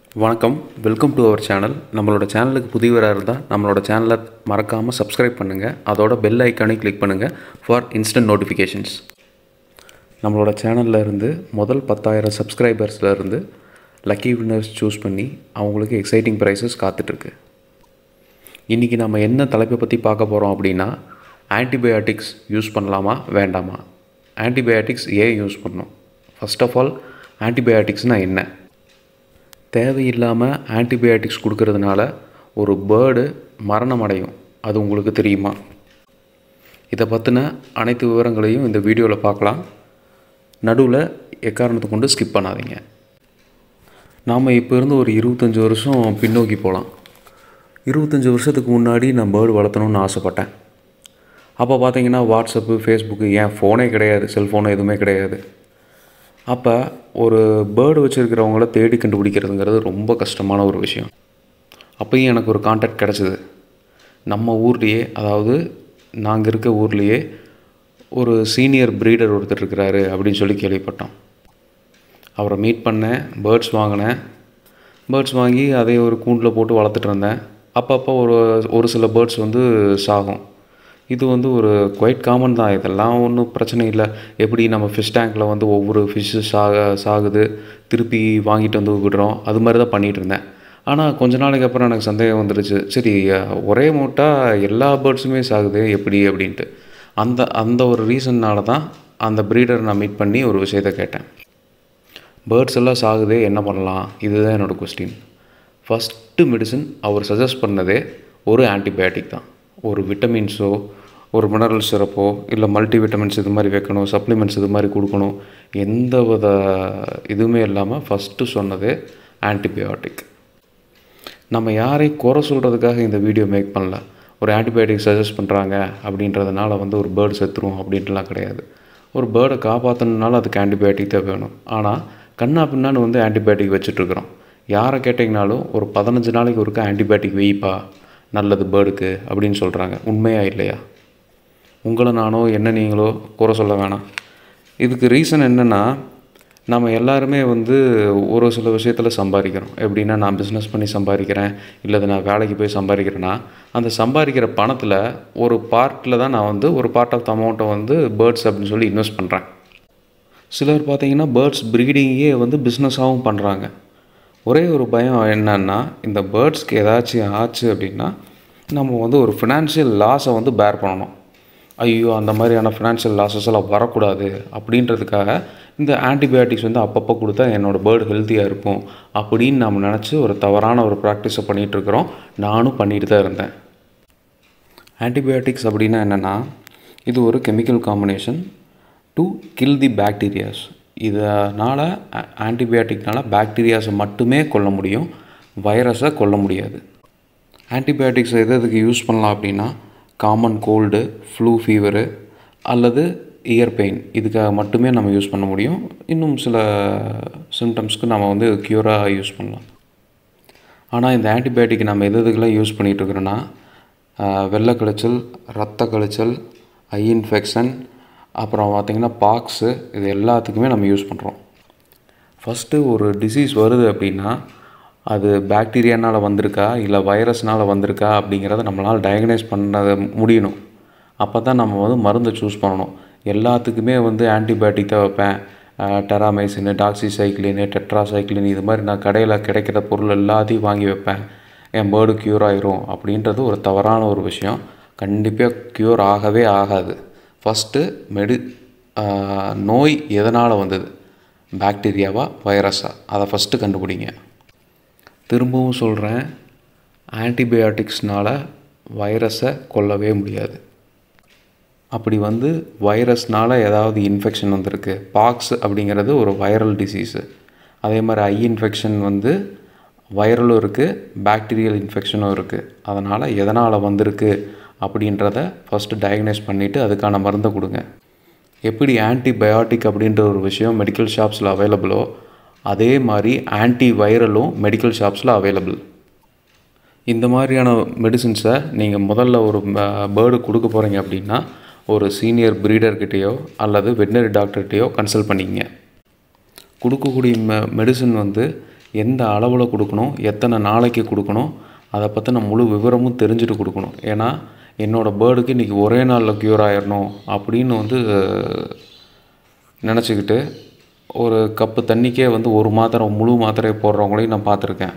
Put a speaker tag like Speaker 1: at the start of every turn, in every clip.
Speaker 1: வணக்கம் welcome to our channel நம்மளோட சேனலுக்கு புதியவராக இருந்தால் நம்மளோட சேனலை மறக்காமல் சப்ஸ்கிரைப் பண்ணுங்கள் அதோட பெல் ஐக்கானை கிளிக் பண்ணுங்கள் ஃபார் இன்ஸ்டன்ட் நோட்டிஃபிகேஷன்ஸ் நம்மளோட சேனலில் இருந்து முதல் பத்தாயிரம் சப்ஸ்கிரைபர்ஸில் இருந்து லக்கி வின்னர்ஸ் சூஸ் பண்ணி அவங்களுக்கு எக்ஸைட்டிங் ப்ரைஸஸ் காத்துட்ருக்கு இன்றைக்கி நம்ம என்ன தலைப்பை பற்றி பார்க்க போகிறோம் அப்படின்னா ஆன்டிபயோட்டிக்ஸ் யூஸ் பண்ணலாமா வேண்டாமா ஆன்டிபயோட்டிக்ஸ் ஏன் யூஸ் பண்ணணும் ஃபர்ஸ்ட் ஆஃப் ஆல் ஆன்டிபயோட்டிக்ஸ்னால் என்ன தேவையில்லாமல் ஆன்டிபயோட்டிக்ஸ் கொடுக்கறதுனால ஒரு பேர்டு மரணம் அடையும் அது உங்களுக்கு தெரியுமா இதை பற்றின அனைத்து விவரங்களையும் இந்த வீடியோவில் பார்க்கலாம் நடுவில் எக்காரணத்தை கொண்டு ஸ்கிப் பண்ணாதீங்க நாம் இப்போ இருந்து ஒரு இருபத்தஞ்சி வருஷம் பின்னோக்கி போகலாம் இருபத்தஞ்சி வருஷத்துக்கு முன்னாடி நான் பேர்டு வளர்த்தணும்னு ஆசைப்பட்டேன் அப்போ பார்த்தீங்கன்னா வாட்ஸ்அப்பு ஃபேஸ்புக்கு ஏன் ஃபோனே கிடையாது செல்ஃபோனு எதுவுமே கிடையாது அப்போ ஒரு பேர்டு வச்சுருக்கிறவங்கள தேடி கண்டுபிடிக்கிறதுங்கிறது ரொம்ப கஷ்டமான ஒரு விஷயம் அப்போயும் எனக்கு ஒரு கான்டாக்ட் கிடச்சிது நம்ம ஊர்லேயே அதாவது நாங்கள் இருக்க ஊர்லேயே ஒரு சீனியர் ப்ரீடர் ஒருத்தர் இருக்கிறாரு அப்படின்னு சொல்லி கேள்விப்பட்டோம் அவரை மீட் பண்ணேன் பேர்ட்ஸ் வாங்கினேன் பேர்ட்ஸ் வாங்கி அதை ஒரு கூண்டில் போட்டு வளர்த்துட்டு இருந்தேன் அப்பப்போ ஒரு ஒரு சில பேர்ட்ஸ் வந்து சாகும் இது வந்து ஒரு குவைட் காமன் தான் இதெல்லாம் ஒன்றும் பிரச்சனை இல்லை எப்படி நம்ம ஃபிஷ் டேங்க்கில் வந்து ஒவ்வொரு ஃபிஷ்ஷு சாக சாகுது திருப்பி வாங்கிட்டு வந்து விடுறோம் அது மாதிரி தான் பண்ணிகிட்டு இருந்தேன் ஆனால் கொஞ்ச நாளைக்கு அப்புறம் எனக்கு சந்தேகம் வந்துடுச்சு சரி ஒரே மூட்டாக எல்லா பேர்ட்ஸுமே சாகுது எப்படி அப்படின்ட்டு அந்த அந்த ஒரு ரீசன்னால தான் அந்த ப்ரீடரை நான் மீட் பண்ணி ஒரு விஷயத்த கேட்டேன் பேர்ட்ஸ் எல்லாம் சாகுதே என்ன பண்ணலாம் இதுதான் என்னோடய கொஸ்டின் ஃபஸ்ட்டு மெடிசன் அவர் சஜஸ்ட் பண்ணதே ஒரு ஆன்டிபயோட்டிக் தான் ஒரு விட்டமின்ஸோ ஒரு மினரல் சிறப்போ இல்லை மல்டி விட்டமின்ஸ் இது மாதிரி வைக்கணும் சப்ளிமெண்ட்ஸ் இது மாதிரி கொடுக்கணும் எந்த வித இதுவுமே இல்லாமல் ஃபஸ்ட்டு சொன்னதே ஆன்டிபயோட்டிக் நம்ம யாரையும் குறை சொல்கிறதுக்காக இந்த வீடியோ மேக் பண்ணல ஒரு ஆன்டிபயோட்டிக் சஜஸ்ட் பண்ணுறாங்க அப்படின்றதுனால வந்து ஒரு பேர்டு செத்துரும் அப்படின்ட்டுலாம் கிடையாது ஒரு பேர்டை காப்பாற்றணுனால அதுக்கு ஆன்டிபயோட்டிக் தான் வேணும் ஆனால் கண்ணா பின்னான்னு வந்து ஆன்டிபயோட்டிக் வச்சுட்ருக்குறோம் யாரை கேட்டிங்கனாலும் ஒரு பதினஞ்சு நாளைக்கு ஒருக்கா ஆன்டிபயோட்டிக் வெய்ப்பா நல்லது பேர்டுக்கு அப்படின்னு சொல்கிறாங்க உண்மையா இல்லையா உங்களை நானோ என்ன நீங்களோ குறை சொல்ல வேணாம் இதுக்கு ரீசன் என்னென்னா நம்ம எல்லாருமே வந்து ஒரு சில விஷயத்தில் சம்பாதிக்கிறோம் எப்படின்னா நான் பிஸ்னஸ் பண்ணி சம்பாதிக்கிறேன் இல்லை நான் வேலைக்கு போய் சம்பாதிக்கிறேன்னா அந்த சம்பாதிக்கிற பணத்தில் ஒரு பார்ட்டில் தான் நான் வந்து ஒரு பார்ட் ஆஃப் த அமௌண்ட்டை வந்து பேர்ட்ஸ் அப்படின்னு சொல்லி இன்வெஸ்ட் பண்ணுறேன் சிலர் பார்த்தீங்கன்னா பேர்ட்ஸ் ப்ரீடிங்கே வந்து பிஸ்னஸாகவும் பண்ணுறாங்க ஒரே ஒரு பயம் என்னன்னா இந்த பேர்ட்ஸ்க்கு ஏதாச்சும் ஆச்சு அப்படின்னா நம்ம வந்து ஒரு ஃபினான்ஷியல் லாஸை வந்து பேர் பண்ணணும் ஐயோ அந்த மாதிரியான ஃபினான்ஷியல் லாஸஸ் எல்லாம் வரக்கூடாது அப்படின்றதுக்காக இந்த ஆன்டிபயோட்டிக்ஸ் வந்து அப்பப்போ கொடுத்தா என்னோடய பேர்டு ஹெல்த்தியாக இருக்கும் அப்படின்னு நம்ம நினச்சி ஒரு தவறான ஒரு ப்ராக்டிஸை பண்ணிகிட்ருக்குறோம் நானும் பண்ணிட்டு தான் இருந்தேன் ஆன்டிபயோட்டிக்ஸ் அப்படின்னா என்னென்னா இது ஒரு chemical combination to kill the bacterias இதனால் ஆன்டிபயோட்டிக்னால் பாக்டீரியாஸை மட்டுமே கொல்ல முடியும் வைரஸை கொல்ல முடியாது ஆன்டிபயோட்டிக்ஸ் எது எதுக்கு யூஸ் பண்ணலாம் அப்படின்னா காமன் கோல்டு ஃப்ளூ ஃபீவரு அல்லது இயர் பெயின் இதுக்காக மட்டுமே நம்ம யூஸ் பண்ண முடியும் இன்னும் சில சிம்டம்ஸ்க்கு நம்ம வந்து க்யூராக யூஸ் பண்ணலாம் ஆனால் இந்த ஆன்டிபயோட்டிக் நம்ம எது எதுக்கெல்லாம் யூஸ் பண்ணிகிட்ருக்குறோன்னா வெள்ளை கழிச்சல் ரத்த கழிச்சல் ஐ இன்ஃபெக்ஷன் அப்புறம் பார்த்திங்கன்னா பாக்ஸு இது எல்லாத்துக்குமே நம்ம யூஸ் பண்ணுறோம் ஃபஸ்ட்டு ஒரு டிசீஸ் வருது அப்படின்னா அது பாக்டீரியானால் வந்திருக்கா இல்லை வைரஸ்னால் வந்திருக்கா அப்படிங்கிறத நம்மளால் டயக்னைஸ் பண்ண முடியணும் அப்போ தான் நம்ம வந்து மருந்தை சூஸ் பண்ணணும் எல்லாத்துக்குமே வந்து ஆன்டிபயோட்டிக் தான் வைப்பேன் டெராமைசின் டாக்ஸிசைக்ளின் டெட்ராசைக்ளின் இது மாதிரி நான் கடையில் கிடைக்கிற பொருள் எல்லாத்தையும் வாங்கி வைப்பேன் என் பேர்டு க்யூர் ஆயிரும் அப்படின்றது ஒரு தவறான ஒரு விஷயம் கண்டிப்பாக க்யூர் ஆகவே ஆகாது ஃபஸ்ட்டு மெடி நோய் எதனால் வந்தது பாக்டீரியாவா வைரஸா அதை ஃபஸ்ட்டு கண்டுபிடிங்க திரும்பவும் சொல்கிறேன் ஆன்டிபயோட்டிக்ஸ்னால் வைரஸை கொல்லவே முடியாது அப்படி வந்து வைரஸ்னால் ஏதாவது இன்ஃபெக்ஷன் வந்திருக்கு பாக்ஸ் அப்படிங்கிறது ஒரு வைரல் டிசீஸு அதே மாதிரி ஐ இன்ஃபெக்ஷன் வந்து வைரலும் இருக்குது பாக்டீரியல் இன்ஃபெக்ஷனும் இருக்குது அதனால் எதனால் வந்திருக்கு அப்படின்றத ஃபஸ்ட்டு டயக்னைஸ் பண்ணிவிட்டு அதுக்கான மருந்தை கொடுங்க எப்படி ஆன்டிபயோட்டிக் அப்படின்ற ஒரு விஷயம் மெடிக்கல் ஷாப்ஸில் அவைலபிளோ அதே மாதிரி ஆன்டி வைரலும் மெடிக்கல் ஷாப்ஸில் அவைலபிள் இந்த மாதிரியான மெடிசின்ஸை நீங்கள் முதல்ல ஒரு பேர்டு கொடுக்க போகிறீங்க அப்படின்னா ஒரு சீனியர் ப்ரீடர்கிட்டேயோ அல்லது வெட்டினரி டாக்டர்கிட்டயோ கன்சல்ட் பண்ணிக்கங்க கொடுக்கக்கூடிய மெ மெடிசன் வந்து எந்த அளவில் கொடுக்கணும் எத்தனை நாளைக்கு கொடுக்கணும் அதை பற்றின முழு விவரமும் தெரிஞ்சுட்டு கொடுக்கணும் ஏன்னா என்னோடய பேர்டுக்கு இன்றைக்கி ஒரே நாளில் க்யூர் ஆயிடணும் அப்படின்னு வந்து நினச்சிக்கிட்டு ஒரு கப்பு தண்ணிக்கே வந்து ஒரு மாத்திரை முழு மாத்திரையை போடுறவங்களையும் நான் பார்த்துருக்கேன்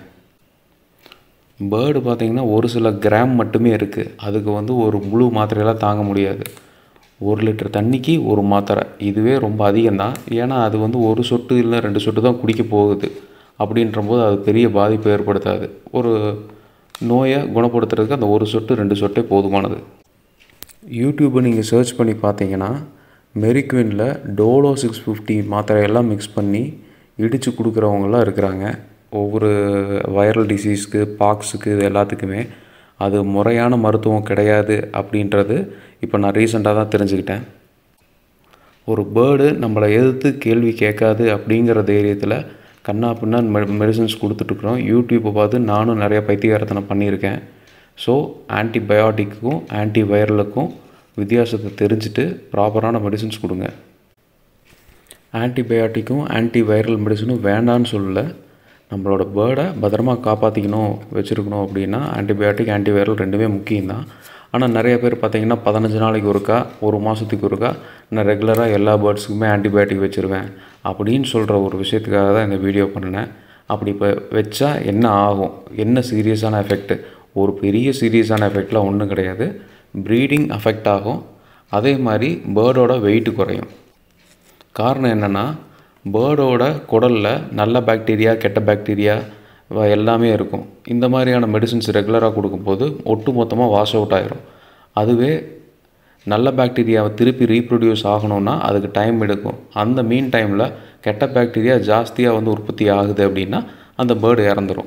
Speaker 1: பேர்டு பார்த்திங்கன்னா ஒரு சில கிராம் மட்டுமே இருக்குது அதுக்கு வந்து ஒரு முழு மாத்திரையெல்லாம் தாங்க முடியாது ஒரு லிட்டர் தண்ணிக்கு ஒரு மாத்திரை இதுவே ரொம்ப அதிகம்தான் ஏன்னா அது வந்து ஒரு சொட்டு இல்லை ரெண்டு சொட்டு தான் குடிக்க போகுது அப்படின்றபோது அது பெரிய பாதிப்பு ஏற்படுத்தாது ஒரு நோயை குணப்படுத்துறதுக்கு அந்த ஒரு சொட்டு ரெண்டு சொட்டே போதுமானது யூடியூப்பை நீங்கள் சர்ச் பண்ணி பார்த்தீங்கன்னா மெரிக்வினில் டோலோ சிக்ஸ் ஃபிஃப்டி மாத்திரையெல்லாம் மிக்ஸ் பண்ணி இடித்து கொடுக்குறவங்களாம் இருக்கிறாங்க ஒவ்வொரு வைரல் டிசீஸ்க்கு பாக்ஸுக்கு இது எல்லாத்துக்குமே அது முறையான மருத்துவம் கிடையாது அப்படின்றது இப்போ நான் ரீசெண்டாக தான் தெரிஞ்சுக்கிட்டேன் ஒரு பேர்டு நம்மளை எதிர்த்து கேள்வி கேட்காது அப்படிங்கிற தைரியத்தில் கண்ணா பின்னா மெ மெடிசன்ஸ் கொடுத்துட்ருக்குறோம் யூடியூப்பை பார்த்து நானும் நிறைய பைத்தியகாரத்தனை பண்ணியிருக்கேன் ஸோ ஆன்டிபயோட்டிக்கும் ஆன்டி வைரலுக்கும் வித்தியாசத்தை தெரிஞ்சுட்டு ப்ராப்பரான மெடிசன்ஸ் கொடுங்க ஆன்டிபயோட்டிக்கும் ஆன்டி வைரல் மெடிசனும் வேண்டான்னு சொல்லலை நம்மளோட பேர்டை பத்திரமா காப்பாற்றிக்கணும் வச்சுருக்கணும் அப்படின்னா ஆன்டிபயோட்டிக் ஆன்டிவைரல் ரெண்டுமே முக்கியம்தான் ஆனால் நிறைய பேர் பார்த்திங்கன்னா பதினஞ்சு நாளைக்கு ஒருக்கா ஒரு மாதத்துக்கு ஒருக்கா நான் ரெகுலராக எல்லா பேர்ட்ஸுக்குமே ஆன்டிபயோட்டிக் வச்சுருவேன் அப்படின்னு சொல்கிற ஒரு விஷயத்துக்காக தான் இந்த வீடியோ பண்ணினேன் அப்படி இப்போ வச்சா என்ன ஆகும் என்ன சீரியஸான எஃபெக்ட்டு ஒரு பெரிய சீரியஸான எஃபெக்ட்லாம் ஒன்றும் கிடையாது ப்ரீடிங் அஃபெக்ட் ஆகும் அதே மாதிரி பேர்டோட வெயிட்டு குறையும் காரணம் என்னென்னா பேர்டோட குடலில் நல்ல பாக்டீரியா கெட்ட பாக்டீரியா எல்லாமே இருக்கும் இந்த மாதிரியான மெடிசின்ஸ் ரெகுலராக கொடுக்கும்போது ஒட்டு மொத்தமாக வாஷ் அவுட் ஆயிரும் அதுவே நல்ல பாக்டீரியாவை திருப்பி ரீப்ரொடியூஸ் ஆகணும்னா அதுக்கு டைம் எடுக்கும் அந்த மீன் டைமில் கெட்ட பாக்டீரியா ஜாஸ்தியாக வந்து உற்பத்தி ஆகுது அப்படின்னா அந்த பேர்டு இறந்துடும்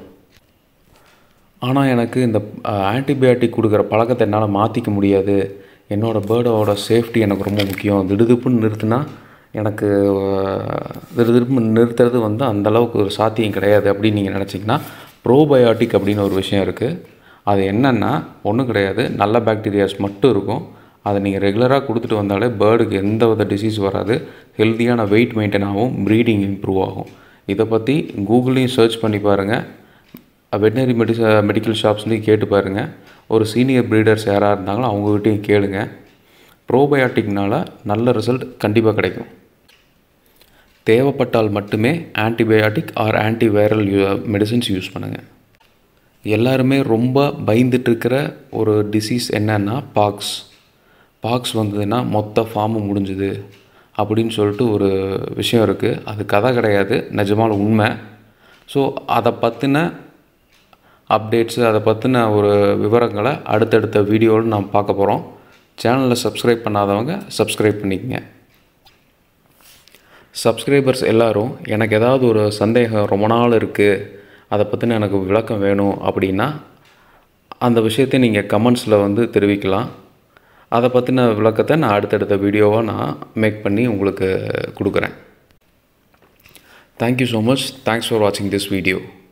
Speaker 1: ஆனால் எனக்கு இந்த ஆன்டிபயோட்டிக் கொடுக்குற பழக்கத்தை என்னால் மாற்றிக்க முடியாது என்னோடய பேர்டோட சேஃப்டி எனக்கு ரொம்ப முக்கியம் திடுதுப்புன்னு நிறுத்தினா எனக்கு திருப்பு நிறுத்துறது வந்து அந்தளவுக்கு ஒரு சாத்தியம் கிடையாது அப்படின்னு நீங்கள் நினச்சிங்கன்னா ப்ரோபயோட்டிக் அப்படின்னு ஒரு விஷயம் இருக்குது அது என்னென்னா ஒன்றும் கிடையாது நல்ல பாக்டீரியாஸ் மட்டும் இருக்கும் அதை நீங்கள் ரெகுலராக கொடுத்துட்டு வந்தாலே பேர்டுக்கு எந்த வித டிசீஸ் வராது ஹெல்த்தியான வெயிட் மெயின்டைன் ஆகும் ப்ரீடிங் இம்ப்ரூவ் ஆகும் இதை பற்றி கூகுள்லேயும் சர்ச் பண்ணி பாருங்கள் வெட்டினரி மெடிச மெடிக்கல் ஷாப்ஸ்லேயும் கேட்டு பாருங்கள் ஒரு சீனியர் ப்ரீடர்ஸ் யாராக இருந்தாங்களோ அவங்ககிட்டையும் கேளுங்க ப்ரோபயோட்டிக்னால் நல்ல ரிசல்ட் கண்டிப்பாக கிடைக்கும் தேவைப்பட்டால் மட்டுமே antibiotic or antiviral you medicines use பண்ணுங்கள் எல்லாருமே ரொம்ப பயந்துட்டுருக்கிற ஒரு டிசீஸ் என்னன்னா பாக்ஸ் பாக்ஸ் வந்ததுன்னா மொத்த ஃபார்மும் முடிஞ்சுது அப்படின்னு சொல்லிட்டு ஒரு விஷயம் இருக்குது அது கதை கிடையாது நிஜமான உண்மை ஸோ அதை பற்றின அப்டேட்ஸு அதை பற்றின ஒரு விவரங்களை அடுத்தடுத்த வீடியோவில் நாம் பார்க்க போகிறோம் சேனலில் சப்ஸ்கிரைப் பண்ணாதவங்க சப்ஸ்கிரைப் பண்ணிக்கங்க சப்ஸ்கிரைபர்ஸ் எல்லோரும் எனக்கு ஏதாவது ஒரு சந்தேகம் ரொம்ப நாள் இருக்குது அதை பற்றின எனக்கு விளக்கம் வேணும் அப்படின்னா அந்த விஷயத்தை நீங்கள் கமெண்ட்ஸில் வந்து தெரிவிக்கலாம் அதை பற்றின விளக்கத்தை நான் அடுத்தடுத்த வீடியோவாக நான் மேக் பண்ணி உங்களுக்கு கொடுக்குறேன் thank you so much thanks for வாட்சிங் திஸ் வீடியோ